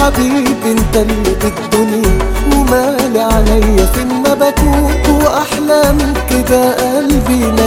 حبيبي انت اللي بالدنيا ومالي عليا فين ما بكون واحلى من كده قلبي ما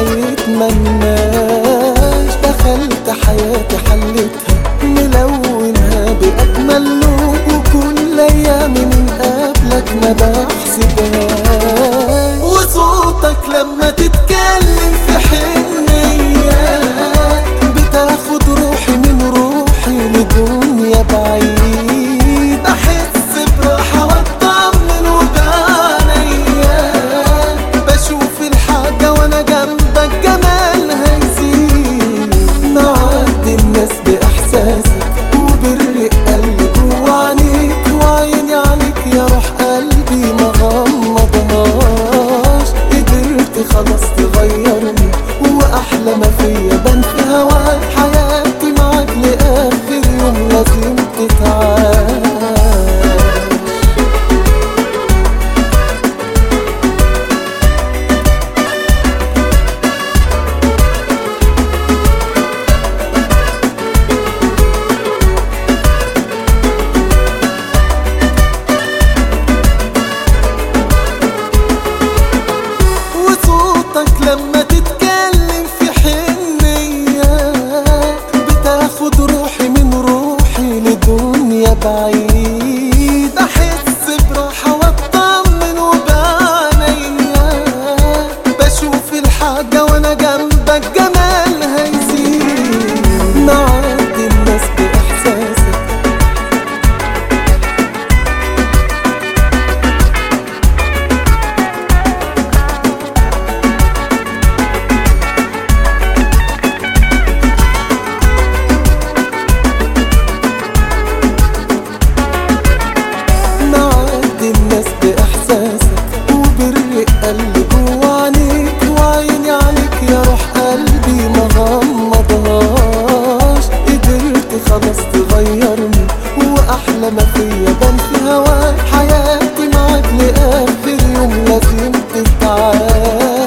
يتمناش دخلت حياتي حلتها ملونها باجمل لون وكل ايامي من قبلك ما بحسبهاش وصوتك لما تتكلم في حنية بتاخد روحي من روحي لدنيا بعيد احس براحة واطمن وبعنيا بشوف الحاجة وانا جنبك جمالها يزيد معدي الناس باحساسك وبرق قلبي جوا عينيك وعيني عليك يا روح قلبي ما غمضهاش قدرت خلاص تغيرني واحلى ما فيا بان في هواك حياتي معاك لاخر يوم لازم تتعاش وصوتك لما تتكلم في حنية بتاخد روحي من روحي لدنيا بعيد أحس براحة واطمن وبعنيا بشوف الحاجة وانا جنبك جمالها يزيد معدي الناس بإحساسك معدي الناس بإحساسك وبرق قلبي جوا عينيك وعيني عليك يا روح قلبي ما غمضهاش قدرت خلاص تغيرني وأحلى ما فيا بان في هواك حياتي معاك لآخر يوم لازم تتعاش